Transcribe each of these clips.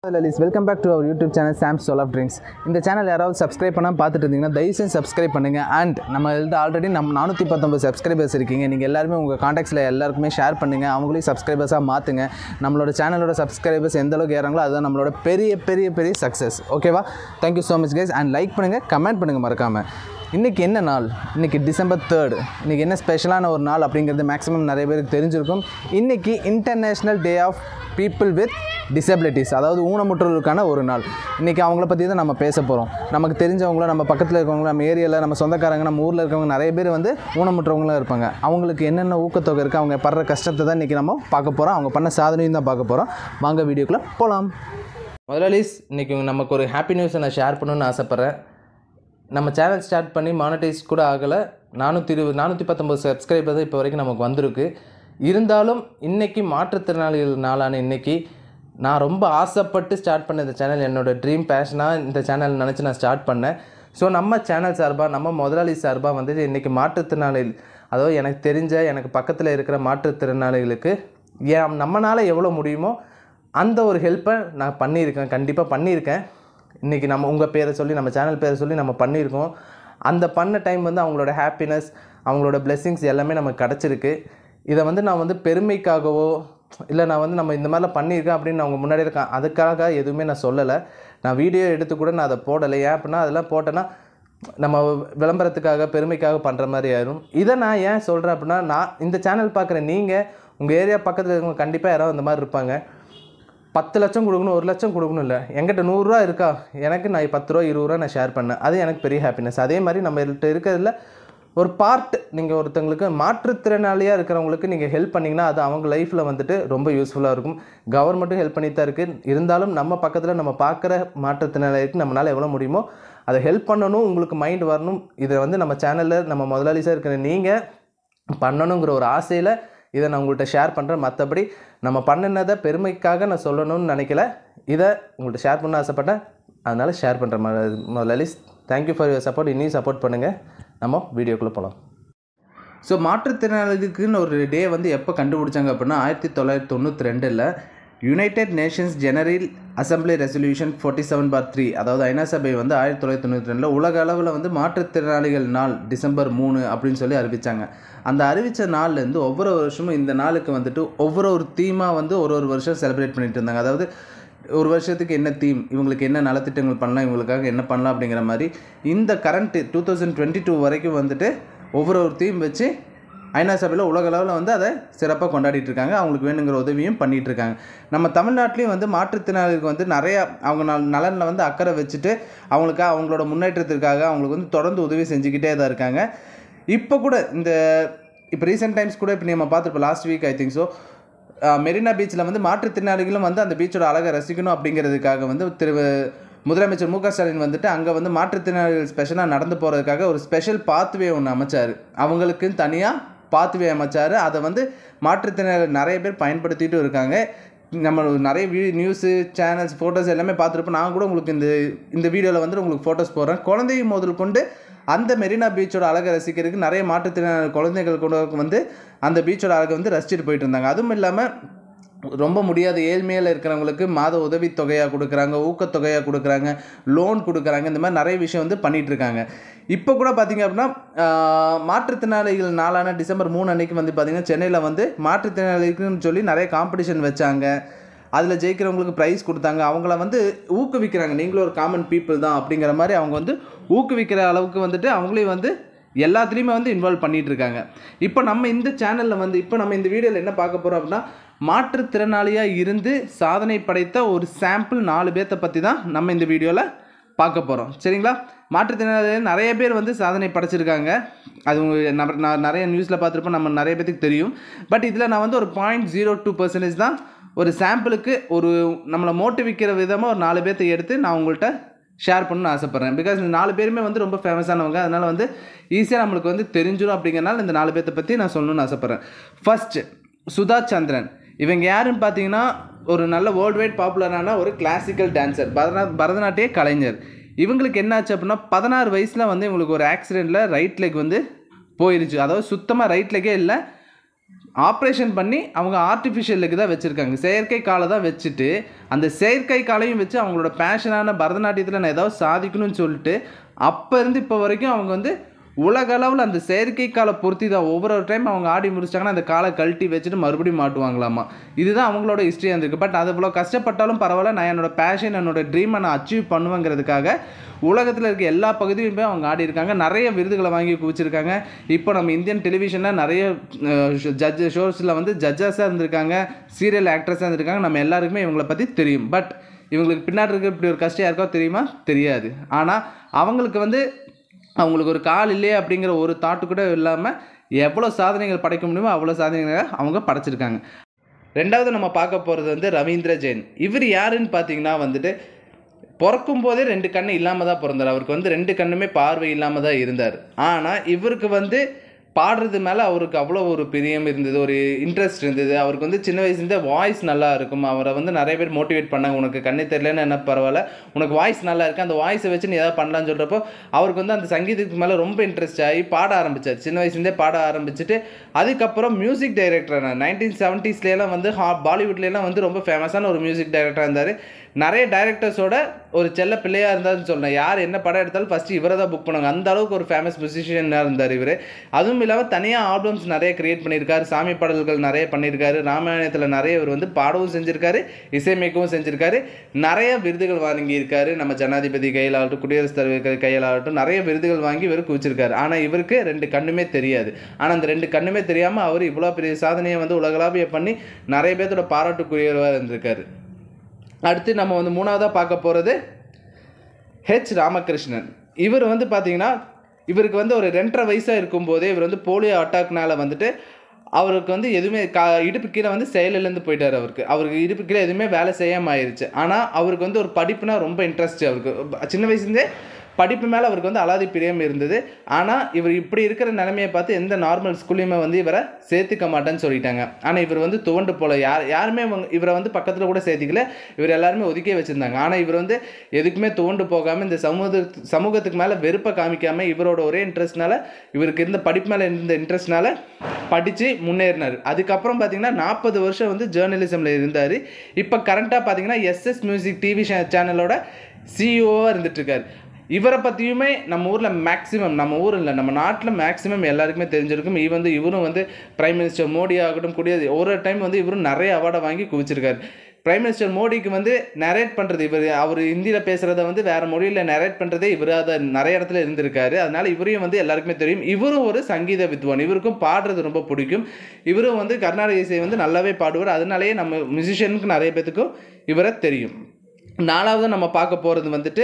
லலிஸ் welcome back to our YouTube channel Sam soul of drinks இந்த channel யாராவது subscribe பண்ணால் பார்த்துட்டு இருந்தீங்கன்னா தயவு செஞ்சு சப்ஸ்கிரைப் பண்ணுங்கள் அண்ட் நம்ம இதில் ஆல்ரெடி நம்ம நானூற்றி பத்தொம்பது சப்ஸ்கிரைபர்ஸ் இருக்கீங்க நீங்கள் எல்லாருமே உங்கள் காண்டாக்ட்ஸில் எல்லாருக்குமே ஷேர் பண்ணுங்கள் அவங்களையும் சப்ஸ்கிரைபர்ஸாக மாற்றுங்க நம்மளோட சேனலோட சப்ஸ்கிரைபர்ஸ் எந்த அளவுக்கு ஏறாங்களோ அதுதான் நம்மளோட பெரிய பெரிய பெரிய சக்ஸஸ் ஓகேவா thank you so much guys and like பண்ணுங்கள் கமெண்ட் பண்ணுங்கள் மறக்காமல் இன்றைக்கி என்ன நாள் இன்றைக்கி டிசம்பர் தேர்டு இன்றைக்கி என்ன ஸ்பெஷலான ஒரு நாள் அப்படிங்கிறது மேக்ஸிமம் நிறைய பேருக்கு தெரிஞ்சிருக்கும் இன்றைக்கி international day of people with disabilities அதாவது ஊனமுற்றோருக்கான ஒரு நாள் இன்றைக்கி அவங்கள பற்றி தான் நம்ம பேச போகிறோம் நமக்கு தெரிஞ்சவங்கள நம்ம பக்கத்தில் இருக்கவங்க நம்ம ஏரியாவில் நம்ம சொந்தக்காரங்க நம்ம ஊரில் இருக்கவங்க நிறைய பேர் வந்து ஊனமுற்றவங்களும் இருப்பாங்க அவங்களுக்கு என்னென்ன ஊக்கத்தொகை இருக்குது அவங்க படுற கஷ்டத்தை தான் இன்றைக்கி நம்ம பார்க்க போகிறோம் அவங்க பண்ண சாதனையும் தான் பார்க்க போகிறோம் வாங்க வீடியோக்குள்ளே போகலாம் முதலாளிஸ் இன்றைக்கி நமக்கு ஒரு ஹாப்பி நியூஸை நான் ஷேர் பண்ணணும்னு ஆசைப்பட்றேன் நம்ம சேனல் ஸ்டார்ட் பண்ணி மானிட்டைஸ் கூட ஆகலை நானூற்றி இருபது நானூற்றி பத்தொம்பது சப்ஸ்கிரைபர் தான் இப்போ வரைக்கும் நமக்கு வந்திருக்கு இருந்தாலும் இன்றைக்கி மாற்றுத்திறனாளிகள் நாளான இன்றைக்கி நான் ரொம்ப ஆசைப்பட்டு ஸ்டார்ட் பண்ண இந்த சேனல் என்னோடய ட்ரீம் பேஷனாக இந்த சேனல் நினச்சி நான் ஸ்டார்ட் பண்ணேன் ஸோ நம்ம சேனல் சார்பாக நம்ம முதலாளி சார்பாக வந்துட்டு இன்றைக்கி மாற்றுத்திறனாளிகள் அதாவது எனக்கு தெரிஞ்ச எனக்கு பக்கத்தில் இருக்கிற மாற்றுத்திறனாளிகளுக்கு ஏன் நம்மளால் எவ்வளோ முடியுமோ அந்த ஒரு ஹெல்ப்பை நான் பண்ணியிருக்கேன் கண்டிப்பாக பண்ணியிருக்கேன் இன்றைக்கி நம்ம உங்கள் பேரை சொல்லி நம்ம சேனல் பேரை சொல்லி நம்ம பண்ணியிருக்கோம் அந்த பண்ண டைம் வந்து அவங்களோட ஹாப்பினஸ் அவங்களோட blessings எல்லாமே நமக்கு கிடச்சிருக்கு இதை வந்து நான் வந்து பெருமைக்காகவோ இல்லை நான் வந்து நம்ம இந்த மாதிரிலாம் பண்ணியிருக்கேன் அப்படின்னு நான் அவங்க முன்னாடி இருக்கேன் அதுக்காக எதுவுமே நான் சொல்லலை நான் வீடியோ எடுத்து கூட நான் அதை போடலை ஏன் அப்படின்னா அதெல்லாம் போட்டேன்னா நம்ம விளம்பரத்துக்காக பெருமைக்காக பண்ணுற மாதிரி ஆயிரும் இதை நான் ஏன் சொல்கிறேன் அப்படின்னா நான் இந்த சேனல் பார்க்குற நீங்கள் உங்கள் ஏரியா பக்கத்தில் இருக்கவங்க கண்டிப்பாக யாராவது இந்த மாதிரி இருப்பாங்க பத்து லட்சம் கொடுக்கணும் ஒரு லட்சம் கொடுக்கணும் இல்லை என்கிட்ட நூறுரூவா இருக்கா எனக்கு நான் பத்து ரூபா இருபது ரூபா நான் ஷேர் பண்ணேன் அது எனக்கு பெரிய ஹாப்பினஸ் அதே மாதிரி நம்மகிட்ட இருக்கிறதுல ஒரு பார்ட் நீங்கள் ஒருத்தங்களுக்கு மாற்றுத்திறனாளியாக இருக்கிறவங்களுக்கு நீங்கள் ஹெல்ப் பண்ணிங்கன்னா அது அவங்க லைஃப்பில் வந்துட்டு ரொம்ப யூஸ்ஃபுல்லாக இருக்கும் கவர்மெண்ட்டும் ஹெல்ப் பண்ணி தான் இருக்குது இருந்தாலும் நம்ம பக்கத்தில் நம்ம பார்க்குற மாற்றுத்திறனாளிக்கு நம்மளால் எவ்வளோ முடியுமோ அதை ஹெல்ப் பண்ணணும் உங்களுக்கு மைண்ட் வரணும் இதை வந்து நம்ம சேனலில் நம்ம முதலாளிசாக இருக்கிற நீங்கள் பண்ணணுங்கிற ஒரு ஆசையில் இதை நான் உங்கள்கிட்ட ஷேர் பண்ணுறேன் மற்றபடி நம்ம பண்ணினதை பெருமைக்காக நான் சொல்லணும்னு நினைக்கல இதை உங்கள்கிட்ட ஷேர் பண்ண ஆசைப்பட்டேன் அதனால் ஷேர் பண்ணுறேன் முதலாளிஸ் தேங்க்யூ ஃபார் யுவர் சப்போர்ட் இன்னும் சப்போர்ட் பண்ணுங்கள் நம்ம வீடியோக்குள்ளே போகலாம் ஸோ மாற்றுத்திறனாளிகளுக்குன்னு ஒரு டே வந்து எப்போ கண்டுபிடிச்சாங்க அப்படின்னா ஆயிரத்தி தொள்ளாயிரத்தி தொண்ணூற்றி ரெண்டில் United Nations General Assembly resolution forty seven bar three அதாவது ஐநா சபை வந்து ஆயிரத்தி தொள்ளாயிரத்தி தொண்ணூற்றி ரெண்டில் உலக அளவில் வந்து மாற்றுத்திறனாளிகள் நாள் டிசம்பர் மூணு அப்படின்னு சொல்லி அறிவித்தாங்க அந்த அறிவித்த நாள்லேருந்து ஒவ்வொரு வருஷமும் இந்த நாளுக்கு வந்துட்டு ஒவ்வொரு ஒரு தீமாக வந்து ஒரு ஒரு வருஷம் செலிப்ரேட் பண்ணிட்டு இருந்தாங்க அதாவது ஒரு வருஷத்துக்கு என்ன தீம் இவங்களுக்கு என்ன நலத்திட்டங்கள் பண்ணலாம் இவங்களுக்காக என்ன பண்ணலாம் அப்படிங்கிற மாதிரி இந்த current two thousand twenty two வரைக்கும் வந்துட்டு ஒவ்வொரு ஒரு தீம் வச்சு ஐநா சபையில் உலக அளவில் வந்து அதை சிறப்பாக கொண்டாடிட்டு இருக்காங்க அவங்களுக்கு வேணுங்கிற உதவியும் பண்ணிட்டு இருக்காங்க நம்ம தமிழ்நாட்டிலையும் வந்து மாற்றுத்திறனாளிகளுக்கு வந்து நிறைய அவங்க நல நலனில் வந்து அக்கறை வச்சுட்டு அவங்களுக்கு அவங்களோட முன்னேற்றத்திற்காக அவங்களுக்கு வந்து தொடர்ந்து உதவி செஞ்சுக்கிட்டே தான் இருக்காங்க இப்போ கூட இந்த இப்போ ரீசெண்ட் டைம்ஸ் கூட இப்போ நம்ம பார்த்துருப்போம் last week I think so Marina பீச்சில் வந்து மாற்றுத்திறனாளிகளும் வந்து அந்த பீச்சோட அழகை ரசிக்கணும் அப்படிங்கிறதுக்காக வந்து திரு முதலமைச்சர் மு க ஸ்டாலின் வந்துட்டு அங்கே வந்து மாற்றுத்திறனாளிகள் ஸ்பெஷலாக நடந்து போகிறதுக்காக ஒரு ஸ்பெஷல் பாத்வே ஒன்று அமைச்சார் அவங்களுக்குன்னு தனியாக பாத்வே அமைச்சார் அதை வந்து மாற்றுத்திறனாளிகள் நிறைய பேர் பயன்படுத்திட்டு இருக்காங்க நம்ம நிறைய வீ நியூஸு சேனல்ஸ் ஃபோட்டோஸ் எல்லாமே பார்த்துருப்போம் நான் கூட உங்களுக்கு இந்த இந்த வீடியோவில் வந்து உங்களுக்கு ஃபோட்டோஸ் போடுறேன் குழந்தையை முதல் கொண்டு அந்த மெரினா பீச்சோட அழகை ரசிக்கிறதுக்கு நிறைய மாற்றுத்திறனாளி குழந்தைகள் கூட வந்து அந்த பீச்சோட அழகை வந்து ரசிச்சுட்டு போயிட்டு இருந்தாங்க அதுவும் இல்லாமல் ரொம்ப முடியாத ஏழ்மையில் இருக்கிறவங்களுக்கு மாத உதவித்தொகையாக கொடுக்குறாங்க ஊக்கத்தொகையாக கொடுக்குறாங்க லோன் கொடுக்குறாங்க இந்த மாதிரி நிறைய விஷயம் வந்து பண்ணிகிட்டு இருக்காங்க இப்போ கூட பார்த்தீங்க அப்படின்னா ஆஹ், மாற்றுத்திறனாளிகள் நாளான டிசம்பர் மூணு அன்னைக்கு வந்து பார்த்தீங்கன்னா சென்னையில் வந்து மாற்றுத்திறனாளிகளுக்குன்னு சொல்லி நிறைய காம்படிஷன் வச்சாங்க அதில் ஜெயிக்கிறவங்களுக்கு ப்ரைஸ் கொடுத்தாங்க அவங்கள வந்து ஊக்குவிக்கிறாங்க நீங்களும் ஒரு காமன் பீப்புள் தான் அப்படிங்கிற மாதிரி அவங்க வந்து ஊக்குவிக்கிற அளவுக்கு வந்துட்டு அவங்களையும் வந்து எல்லாத்துலேயுமே வந்து இன்வால்வ் பண்ணிட்டு இருக்காங்க இப்போ நம்ம இந்த சேனலில் வந்து இப்போ நம்ம இந்த வீடியோவில் என்ன பார்க்க போகிறோம் அப்படின்னா மாற்றுத்திறனாளியாக இருந்து சாதனை படைத்த ஒரு சாம்பிள் நாலு பேர்த்த பற்றி தான் நம்ம இந்த வீடியோவில் பார்க்க போகிறோம் சரிங்களா மாற்றுத்திறனாளிகள் நிறைய பேர் வந்து சாதனை படைச்சிருக்காங்க அது உங்க- நம்ம- நான் நிறைய நியூஸில் பார்த்துருப்போம் நம்ம நிறைய பேத்துக்கு தெரியும் பட் இதில் நான் வந்து ஒரு பாயிண்ட் ஜீரோ டூ பர்சன்டேஜ் தான் ஒரு சாம்பிளுக்கு ஒரு நம்மளை மோட்டிவிக்கிற விதமாக ஒரு நாலு பேர்த்த எடுத்து நான் உங்கள்கிட்ட ஷேர் பண்ணணும்னு ஆசைப்பட்றேன் பிகாஸ் இந்த நாலு பேருமே வந்து ரொம்ப ஃபேமஸானவங்க அதனால் வந்து ஈஸியாக நம்மளுக்கு வந்து தெரிஞ்சிடும் அப்படிங்கிறனால இந்த நாலு பேர்த்த பற்றி நான் சொல்லணும்னு ஆசைப்பட்றேன் ஃபர்ஸ்ட் சுதா சந்திரன் இவங்க யாருன்னு பார்த்தீங்கன்னா ஒரு நல்ல வேர்ல்டு வைட் பாப்புலரான ஒரு கிளாசிக்கல் டான்சர் பரத பரதநாட்டிய கலைஞர் இவங்களுக்கு என்னாச்சு அப்படின்னா பதினாறு வயசில் வந்து இவங்களுக்கு ஒரு ஆக்சிடெண்ட்டில் ரைட் லெக் வந்து போயிருச்சு அதாவது சுத்தமாக ரைட் லெக்கே இல்லை ஆப்ரேஷன் பண்ணி அவங்க ஆர்டிஃபிஷியலுக்கு தான் வச்சுருக்காங்க செயற்கை காலை தான் வச்சுட்டு அந்த செயற்கை காலையும் வச்சு அவங்களோட பேஷனான பரதநாட்டியத்தில் நான் ஏதாவது சாதிக்கணும்னு சொல்லிட்டு அப்போ இருந்து இப்போ வரைக்கும் அவங்க வந்து உலக அளவில் அந்த செயற்கை காலை பொருத்தி தான் ஒவ்வொரு டைம் அவங்க ஆடி முடிச்சிட்டாங்கன்னா அந்த காலை கழட்டி வச்சுட்டு மறுபடியும் மாட்டுவாங்களாமா இதுதான் அவங்களோட ஹிஸ்ட்ரியாக இருந்திருக்கு பட் அது இவ்வளோ கஷ்டப்பட்டாலும் பரவாயில்ல நான் என்னோட பேஷன் என்னோட ட்ரீமை நான் அச்சீவ் பண்ணுவேங்கிறதுக்காக உலகத்தில் இருக்க எல்லா பகுதியுமே அவங்க ஆடி இருக்காங்க நிறைய விருதுகளை வாங்கி குவிச்சிருக்காங்க இப்போ நம்ம இந்தியன் டெலிவிஷனில் நிறைய ஜட்ஜ் ஷோஸில் வந்து ஜட்ஜஸாக இருந்திருக்காங்க சீரியல் ஆக்ட்ரஸாக இருந்திருக்காங்க நம்ம எல்லாருக்குமே இவங்களை பற்றி தெரியும் பட் இவங்களுக்கு பின்னாடி இருக்க இப்படி ஒரு கஷ்டம் யாருக்கோ தெரியுமா தெரியாது ஆனால் அவங்களுக்கு வந்து அவங்களுக்கு ஒரு கால் இல்லையே அப்படிங்கிற ஒரு தாட்டு கூட இல்லாமல் எவ்வளோ சாதனைகள் படைக்க முடியுமோ அவ்வளோ சாதனைகளை அவங்க படைச்சிருக்காங்க ரெண்டாவது நம்ம பார்க்க போகிறது வந்து ரவீந்திர ஜெயின் இவர் யாருன்னு பார்த்தீங்கன்னா வந்துட்டு பிறக்கும் போதே ரெண்டு கண்ணு இல்லாமல் தான் பிறந்தார் அவருக்கு வந்து ரெண்டு கண்ணுமே பார்வை இல்லாமல் தான் இருந்தார் ஆனால் இவருக்கு வந்து பாடுறது மேலே அவருக்கு அவ்வளோ ஒரு பிரியம் இருந்தது ஒரு இன்ட்ரெஸ்ட் இருந்தது அவருக்கு வந்து சின்ன வயசுலேருந்தே வாய்ஸ் நல்லா இருக்கும் அவரை வந்து நிறைய பேர் மோட்டிவேட் பண்ணாங்க உனக்கு கண்ணு தெரியலன்னு என்ன பரவாயில்ல உனக்கு வாய்ஸ் நல்லா இருக்கு அந்த வாய்ஸை வச்சு நீ ஏதாவது பண்ணலாம்னு சொல்கிறப்போ அவருக்கு வந்து அந்த சங்கீதத்துக்கு மேலே ரொம்ப இன்ட்ரெஸ்ட் ஆகி பாட ஆரம்பிச்சார் சின்ன வயசுலேருந்தே பாட ஆரம்பிச்சுட்டு அதுக்கப்புறம் மியூசிக் டைரக்டர் நைன்டீன் செவன்ட்டீஸ்லாம் வந்து ஹா பாலிவுட்லேலாம் வந்து ரொம்ப ஃபேமஸான ஒரு மியூசிக் டைரக்டராக இருந்தார் நிறைய டைரக்டர்ஸோட ஒரு செல்ல பிள்ளையாக இருந்தாருன்னு சொல்லலாம் யார் என்ன படம் எடுத்தாலும் ஃபஸ்ட்டு இவரை தான் புக் பண்ணுவாங்க அந்த அளவுக்கு ஒரு ஃபேமஸ் மியூசிஷியனாக இருந்தார் இவர் அதுவும் இல்லாமல் தனியாக ஆல்பம்ஸ் நிறைய கிரியேட் பண்ணியிருக்காரு சாமி பாடல்கள் நிறைய பண்ணியிருக்காரு ராமாயணத்தில் நிறைய இவர் வந்து பாடவும் செஞ்சுருக்காரு இசையமைக்கவும் செஞ்சுருக்காரு நிறைய விருதுகள் வாங்கியிருக்காரு நம்ம ஜனாதிபதி கையில் ஆகட்டும் குடியரசுத் தலைவர் கையில் ஆகட்டும் நிறைய விருதுகள் வாங்கி இவர் குவிச்சிருக்காரு ஆனால் இவருக்கு ரெண்டு கண்ணுமே தெரியாது ஆனால் அந்த ரெண்டு கண்ணுமே தெரியாமல் அவர் இவ்வளோ பெரிய சாதனையை வந்து உலகளாவிய பண்ணி நிறைய பேர்த்தோட பாராட்டுக்குரியவராக இருந்திருக்காரு அடுத்து நம்ம வந்து மூணாவதாக பார்க்க போகிறது ஹெச் ராமகிருஷ்ணன் இவர் வந்து பார்த்தீங்கன்னா இவருக்கு வந்து ஒரு ரெண்டரை வயசாக இருக்கும்போதே இவர் வந்து போலியோ அட்டாக்னால வந்துட்டு அவருக்கு வந்து எதுவுமே கா இடுப்பு கீழே வந்து செயலிலேருந்து போயிட்டார் அவருக்கு அவருக்கு இடுப்பு கீழே எதுவுமே வேலை செய்யாமல் ஆயிடுச்சு ஆனால் அவருக்கு வந்து ஒரு படிப்புனா ரொம்ப இன்ட்ரெஸ்ட் அவருக்கு சின்ன வயசுலேருந்தே படிப்பு மேலே அவருக்கு வந்து அலாதி பிரியம் இருந்தது ஆனால் இவர் இப்படி இருக்கிற நிலைமையை பார்த்து எந்த நார்மல் ஸ்கூல்லையுமே வந்து இவரை சேர்த்துக்க மாட்டேன்னு சொல்லிட்டாங்க ஆனால் இவர் வந்து துவண்டு போல யார் யாருமே இவங்க- இவரை வந்து பக்கத்தில் கூட சேர்த்திக்கல இவர் எல்லாருமே ஒதுக்கியே வச்சுருந்தாங்க ஆனால் இவர் வந்து எதுக்குமே துவண்டு போகாமல் இந்த சமூக சமூகத்துக்கு மேலே வெறுப்பை காமிக்காமல் இவரோட ஒரே இன்ட்ரெஸ்ட்னால இவருக்கு இருந்த படிப்பு மேலே இருந்த இன்ட்ரெஸ்ட்னால படித்து முன்னேறினார் அதுக்கப்புறம் பார்த்தீங்கன்னா நாற்பது வருஷம் வந்து ஜேர்னலிசமில் இருந்தார் இப்போ கரண்ட்டாக பார்த்தீங்கன்னா எஸ்எஸ் மியூசிக் டிவி சேனலோட சிஇஓவாக இருந்துட்டுருக்காரு இவரை பற்றியுமே நம்ம ஊரில் மேக்ஸிமம் நம்ம ஊர் இல்லை நம்ம நாட்டில் மேக்ஸிமம் எல்லாருக்குமே தெரிஞ்சிருக்கும் இவ வந்து இவரும் வந்து பிரைம் மினிஸ்டர் மோடி ஆகட்டும் கூடிய ஒரு டைம் வந்து இவரும் நிறைய அவார்டை வாங்கி குவிச்சிருக்காரு பிரைம் மினிஸ்டர் மோடிக்கு வந்து நரேட் பண்ணுறது இவர் அவர் ஹிந்தியில் பேசுகிறத வந்து வேறு மொழியில் நரேட் பண்ணுறதே இவர் அதை நிறைய இடத்துல இருந்திருக்காரு அதனால இவரையும் வந்து எல்லாருக்குமே தெரியும் இவரும் ஒரு சங்கீத வித்வான் இவருக்கும் பாடுறது ரொம்ப பிடிக்கும் இவரும் வந்து கர்நாடக இசை வந்து நல்லாவே பாடுவார் அதனாலேயே நம்ம மியூசிஷியனுக்கு நிறைய பேத்துக்கும் இவரை தெரியும் நாலாவது நம்ம பார்க்க போகிறது வந்துட்டு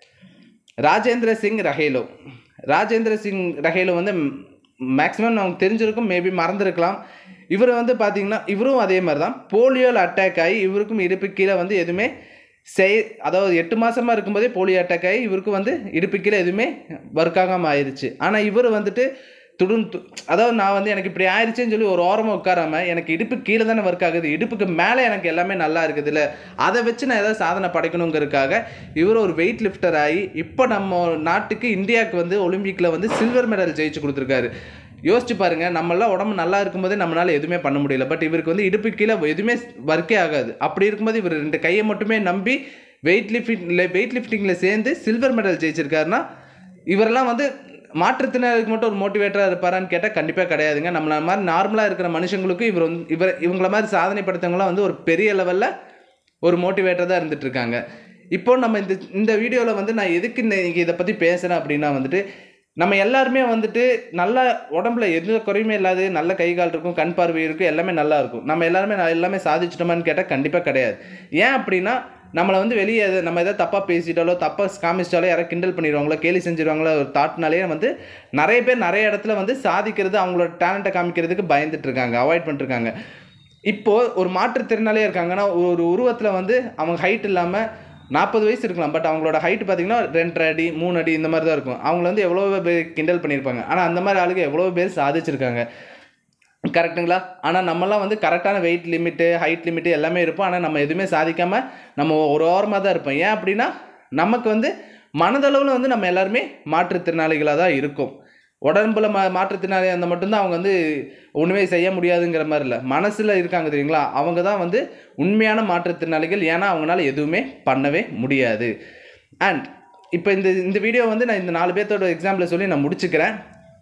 ராஜேந்திர சிங் ரஹேலோ ராஜேந்திர சிங் ரஹேலோ வந்து மேக்ஸிமம் நமக்கு தெரிஞ்சிருக்கும் மேபி மறந்துருக்கலாம் இவர் வந்து பார்த்தீங்கன்னா இவரும் அதே மாதிரி தான் போலியோவில் அட்டாக் ஆகி இவருக்கும் இடுப்பு கீழே வந்து எதுவுமே செய் அதாவது எட்டு மாசமா இருக்கும்போதே போலியோ அட்டாக் ஆகி இவருக்கு வந்து இடுப்பு கீழே எதுவுமே ஒர்க் ஆகாமல் ஆயிடுச்சு ஆனால் இவர் வந்துட்டு துடும் து- அதாவது நான் வந்து எனக்கு இப்படி ஆயிடுச்சுன்னு சொல்லி ஒரு ஓரமாக உட்காராம எனக்கு இடுப்பு கீழே தானே ஒர்க் ஆகுது இடுப்புக்கு மேலே எனக்கு எல்லாமே நல்லா இருக்குது இல்லை அதை வச்சு நான் ஏதாவது சாதனை படைக்கணுங்கிறதுக்காக இவர் ஒரு வெயிட் லிஃப்டர் ஆகி இப்போ நம்ம நாட்டுக்கு இந்தியாவுக்கு வந்து ஒலிம்பிக்கில் வந்து சில்வர் மெடல் ஜெயிச்சு கொடுத்துருக்காரு யோசிச்சு பாருங்க நம்மளாம் உடம்பு நல்லா இருக்கும்போதே நம்மளால எதுவுமே பண்ண முடியல பட் இவருக்கு வந்து இடுப்பு கீழே எதுவுமே ஒர்க்கே ஆகாது அப்படி இருக்கும்போது இவர் ரெண்டு கையை மட்டுமே நம்பி வெயிட் லிஃப்டிங் வெயிட் லிஃப்டிங்கில் சேர்ந்து சில்வர் மெடல் ஜெயிச்சிருக்காருன்னா இவரெல்லாம் வந்து மாற்றுத்திறனாளிக்கு மட்டும் ஒரு மோட்டிவேட்டராக இருப்பாரான்னு கேட்டால் கண்டிப்பாக கிடையாதுங்க நம்மள மாதிரி நார்மலாக இருக்கிற மனுஷங்களுக்கும் இவர் வந்து இவர் இவங்கள மாதிரி சாதனை படுத்தவங்களாம் வந்து ஒரு பெரிய லெவலில் ஒரு மோட்டிவேட்டர் தான் இருந்துட்டு இருக்காங்க இப்போ நம்ம இந்த இந்த வீடியோவில் வந்து நான் எதுக்கு இன்னைக்கு இதை பற்றி பேசுகிறேன் அப்படின்னா வந்துட்டு நம்ம எல்லாருமே வந்துட்டு நல்ல உடம்புல எந்த குறையுமே இல்லாது நல்ல கை கால் இருக்கும் கண் பார்வை இருக்கும் எல்லாமே நல்லா இருக்கும் நம்ம எல்லாருமே நான் எல்லாமே சாதிச்சிட்டோமான்னு கேட்டால் கண்டிப்பாக கிடையாது ஏன் அப்படின்னா நம்மளை வந்து வெளியே எது- நம்ம எதாவது தப்பாக பேசிட்டாலோ தப்பாக காமிச்சிட்டாலோ யாராவது கிண்டல் பண்ணிடுவாங்களோ கேலி செஞ்சிருவாங்களோ ஒரு தாட்னாலே வந்து நிறைய பேர் நிறைய இடத்துல வந்து சாதிக்கிறது அவங்களோட டேலண்ட்டை காமிக்கிறதுக்கு பயந்துட்டு இருக்காங்க அவாய்ட் பண்ணிருக்காங்க இப்போ ஒரு மாற்றுத்திறனாளியாக இருக்காங்கன்னா ஒரு உருவத்தில் வந்து அவங்க ஹைட் இல்லாமல் நாற்பது வயசு இருக்கலாம் பட் அவங்களோட ஹைட் பார்த்தீங்கன்னா ரெண்டரை அடி மூணு அடி இந்த மாதிரி தான் இருக்கும் அவங்கள வந்து எவ்வளோ பேர் கிண்டல் பண்ணியிருப்பாங்க ஆனால் அந்த மாதிரி ஆளுங்க எவ்வளோ பேர் சாதிச்சிருக்காங்க கரெக்ட்டுங்களா ஆனால் நம்மலாம் வந்து கரெக்டான வெயிட் லிமிட்டு ஹைட் லிமிட்டு எல்லாமே இருப்போம் ஆனால் நம்ம எதுவுமே சாதிக்காமல் நம்ம ஒரு ஓரமாக தான் இருப்போம் ஏன் அப்படின்னா நமக்கு வந்து மனதளவில் வந்து நம்ம எல்லாருமே மாற்றுத்திறனாளிகளாக தான் இருக்கும் உடம்புல மா மாற்றுத்திறனாளி அந்த மட்டும்தான் அவங்க வந்து ஒன்றுமே செய்ய முடியாதுங்கிற மாதிரி இல்லை மனசில் இருக்காங்க தெரியுங்களா அவங்க தான் வந்து உண்மையான மாற்றுத்திறனாளிகள் ஏன்னா அவங்களால எதுவுமே பண்ணவே முடியாது அண்ட் இப்போ இந்த இந்த வீடியோ வந்து நான் இந்த நாலு பேர்த்தோட எக்ஸாம்பிளை சொல்லி நான் முடிச்சுக்கிறேன்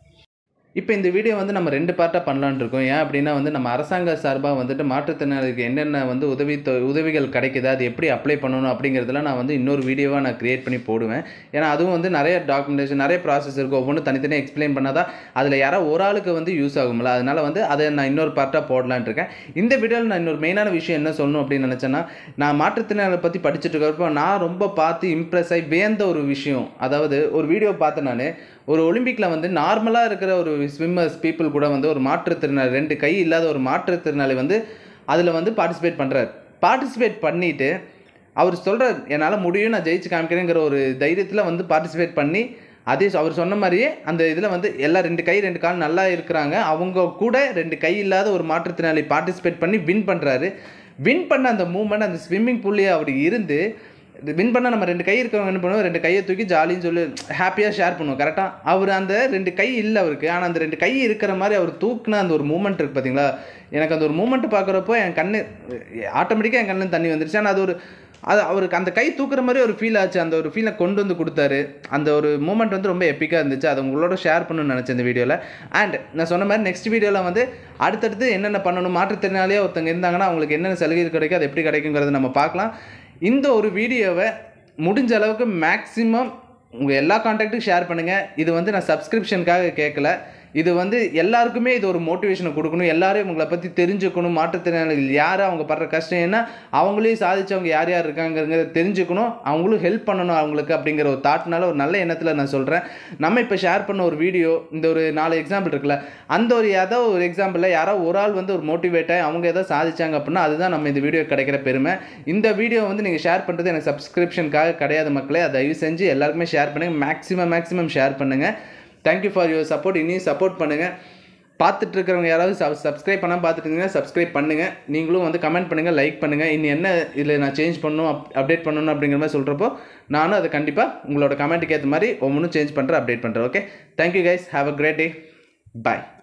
இப்போ இந்த வீடியோ வந்து நம்ம ரெண்டு பார்ட்டாக பண்ணலான்னு இருக்கோம் ஏன் அப்படின்னா வந்து நம்ம அரசாங்க சார்பாக வந்துட்டு மாற்றுத்திறனாளிக்கு என்னென்ன வந்து உதவி தொ- உதவிகள் கிடைக்குது அது எப்படி அப்ளை பண்ணணும் அப்படிங்கிறதுல நான் வந்து இன்னொரு வீடியோவாக நான் கிரியேட் பண்ணி போடுவேன் ஏன்னா அதுவும் வந்து நிறைய டாக்குமெண்டேஷன் நிறைய ப்ராசஸ் இருக்கும் ஒவ்வொன்றும் தனித்தனியாக எக்ஸ்பிளைன் பண்ணாதான் அதில் யாரோ ஒரு ஆளுக்கு வந்து யூஸ் ஆகும்ல அதனால வந்து அதை நான் இன்னொரு பார்ட்டாக போடலான்னு இருக்கேன் இந்த வீடியோவில் நான் இன்னொரு மெயினான விஷயம் என்ன சொல்லணும் அப்படின்னு நினச்சேன்னா நான் மாற்றுத்திறனாளை பற்றி படிச்சுட்டு இருக்கிறப்போ நான் ரொம்ப பார்த்து இம்ப்ரெஸ் ஆகி வேந்த ஒரு விஷயம் அதாவது ஒரு வீடியோ பார்த்தேன் நான் ஒரு ஒலிம்பிக்கில் வந்து நார்மலாக இருக்கிற ஒரு ஸ்விம்மர்ஸ் பீப்புள் கூட வந்து ஒரு மாற்றுத்திறனாளி ரெண்டு கை இல்லாத ஒரு மாற்றுத்திறனாளி வந்து அதில் வந்து பார்ட்டிசிபேட் பண்ணுறாரு பார்ட்டிசிபேட் பண்ணிவிட்டு அவர் சொல்கிறார் என்னால் முடியும் நான் ஜெயிச்சு காமிக்கிறேங்கிற ஒரு தைரியத்தில் வந்து பார்ட்டிசிபேட் பண்ணி அதே சொ- அவர் சொன்ன மாதிரியே அந்த இதில் வந்து எல்லாம் ரெண்டு கை ரெண்டு கால் நல்லா இருக்கிறாங்க அவங்க கூட ரெண்டு கை இல்லாத ஒரு மாற்றுத்திறனாளி பார்ட்டிசிபேட் பண்ணி வின் பண்ணுறாரு வின் பண்ண அந்த மூமெண்ட் அந்த ஸ்விம்மிங் பூல்லையே அவர் இருந்து வின் பண்ண நம்ம ரெண்டு கை இருக்கவங்க என்ன பண்ணுவோம் ரெண்டு கையை தூக்கி ஜாலின்னு சொல்லி ஹாப்பியாக ஷேர் பண்ணுவோம் கரெக்டாக அவர் அந்த ரெண்டு கை இல்லை அவருக்கு ஆனால் அந்த ரெண்டு கை இருக்கிற மாதிரி அவர் தூக்குன அந்த ஒரு மூமெண்ட் இருக்குது பார்த்தீங்களா எனக்கு அந்த ஒரு மூமெண்ட் பார்க்குறப்போ என் கண்ணு ஆட்டோமேட்டிக்காக என் கண்ணில் தண்ணி வந்துருச்சு ஆனால் அது ஒரு அது அவருக்கு அந்த கை தூக்குற மாதிரி ஒரு ஃபீல் ஆச்சு அந்த ஒரு ஃபீலை கொண்டு வந்து கொடுத்தாரு அந்த ஒரு மூமெண்ட் வந்து ரொம்ப எப்பிக்காக இருந்துச்சு அதை உங்களோட ஷேர் பண்ணணும்னு நினச்சேன் இந்த வீடியோவில் அண்ட் நான் சொன்ன மாதிரி நெக்ஸ்ட் வீடியோவில் வந்து அடுத்தடுத்து என்னென்ன பண்ணணும் மாற்றுத்திறனாளியாக ஒருத்தங்க இருந்தாங்கன்னா அவங்களுக்கு என்னென்ன சலுகைகள் கிடைக்கும் அது எப்படி கிடைக்குங்கிறத நம்ம பார்க்கலாம் இந்த ஒரு வீடியோவை முடிஞ்ச அளவுக்கு மேக்ஸிமம் உங்கள் எல்லா காண்டாக்ட்டுக்கும் ஷேர் பண்ணுங்கள் இது வந்து நான் சப்ஸ்கிரிப்ஷனுக்காக கேட்கல இது வந்து எல்லாருக்குமே இது ஒரு மோட்டிவேஷனை கொடுக்கணும் எல்லாரும் உங்களை பற்றி தெரிஞ்சுக்கணும் மாற்றுத்திறனாளிகள் யார் அவங்க படுற கஷ்டம் என்ன அவங்களையும் சாதிச்சவங்க யார் யார் இருக்காங்கிறத தெரிஞ்சுக்கணும் அவங்களும் ஹெல்ப் பண்ணணும் அவங்களுக்கு அப்படிங்கிற ஒரு தாட்னால ஒரு நல்ல எண்ணத்தில் நான் சொல்கிறேன் நம்ம இப்போ ஷேர் பண்ண ஒரு வீடியோ இந்த ஒரு நாலு எக்ஸாம்பிள் இருக்குல்ல அந்த ஒரு ஏதோ ஒரு எக்ஸாம்பிளில் யாரோ ஒரு ஆள் வந்து ஒரு மோட்டிவேட் ஆகி அவங்க ஏதோ சாதிச்சாங்க அப்படின்னா அதுதான் நம்ம இந்த வீடியோ கிடைக்கிற பெருமை இந்த வீடியோ வந்து நீங்கள் ஷேர் பண்ணுறது எனக்கு சப்ஸ்கிரிப்ஷனுக்காக கிடையாது மக்களே அதை தயவு செஞ்சு எல்லாருக்குமே ஷேர் பண்ணுங்கள் மேக்ஸிமம் மேக்ஸிமம் ஷேர் பண்ணுங்கள் தேங்க்யூ ஃபார் யுவர் சப்போர்ட் இனியும் சப்போர்ட் பண்ணுங்கள் பார்த்துட்டு இருக்கிறவங்க யாராவது சப் சப்ஸ்கிரைப் பண்ணால் பார்த்துட்டு இருந்தீங்கன்னா சப்ஸ்கிரைப் பண்ணுங்கள் நீங்களும் வந்து கமெண்ட் பண்ணுங்கள் லைக் பண்ணுங்கள் இன்னும் என்ன இதில் நான் சேஞ்ச் பண்ணணும் அப் அப்டேட் பண்ணணும் அப்படிங்கிற மாதிரி சொல்கிறப்போ நானும் அதை கண்டிப்பாக உங்களோட கமெண்ட்டுக்கு ஏற்ற மாதிரி ஒவ்வொன்றும் சேஞ்ச் பண்ணுறேன் அப்டேட் பண்ணுறேன் okay thank you guys have a great day bye